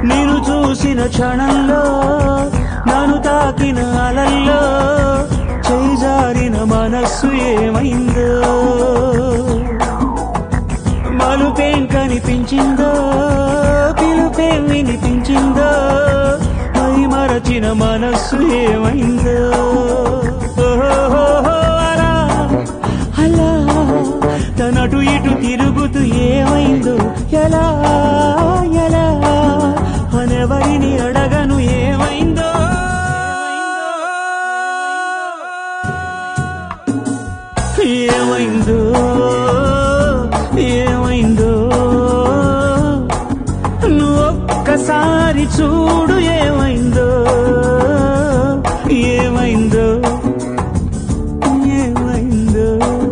నేను చూసిన క్షణంలో నన్ను తాకిన అలల్లో చేజారిన మనస్సు ఏమైందో మలుపేం కనిపించిందో పిలుపేం వినిపించిందో మై మరచిన మనస్సు ఏమైందో ఓహోహోహో అలా అలా తనటు ఇటు తిరుగుతూ ఏమైందో ఎలా ఎలా అనెవరిని అడగను ఏమైందో ఏమైందో ఏమైందో నువ్వు ఒక్కసారి చూడు ఏమైందో ఏమైందో ఏమైందో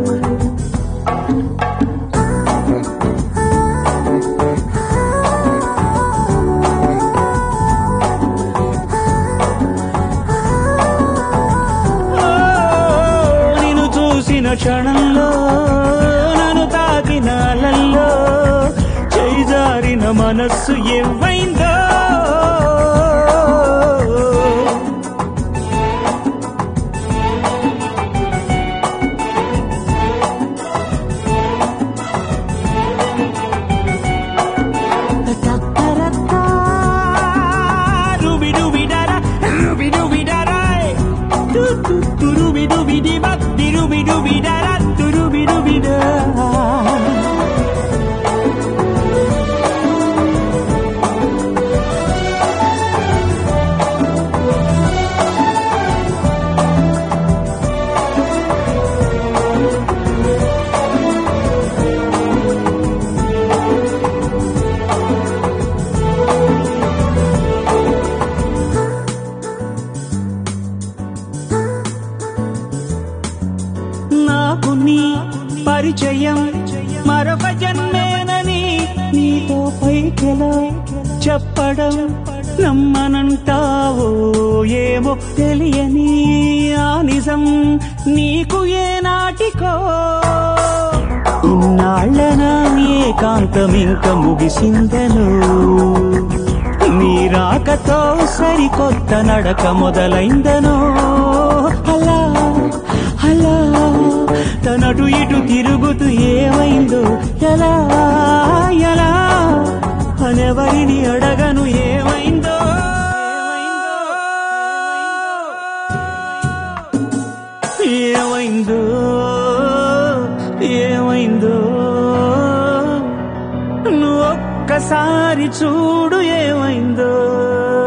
ఓ, నిన్ను చూసిన క్షణంలో నన్ను తాకిన అలల్లో చేజారిన మనస్సు ఏమైందో Rubi-dooby-da-da, rubi-dooby-da-da. Du-du-du-rubi-dooby-dee-bop, dee-rubi-dooby-da-da, du-rubi-dooby-da. నాకు నీ పరిచయం మరొక జన్మేనని నీతో పైకెలా చెప్పడం నమ్మనంటావో ఏమో తెలియని ఆ నిజం నీకు ఏ నాటికో ఇన్నాళ్ళనా ఏకాంతం ఇంక ముగిసిందను నీ రాకతో సరికొత్త నడక మొదలైందనో అలా అలా తనటు ఇటు తిరుగుతూ ఏమైందో ఎలా ఎలా అనెవరిని అడగను ఏమైందో ఏమైందో ఏమైందో నువ్వు ఒక్కసారి చూడు ఏమైందో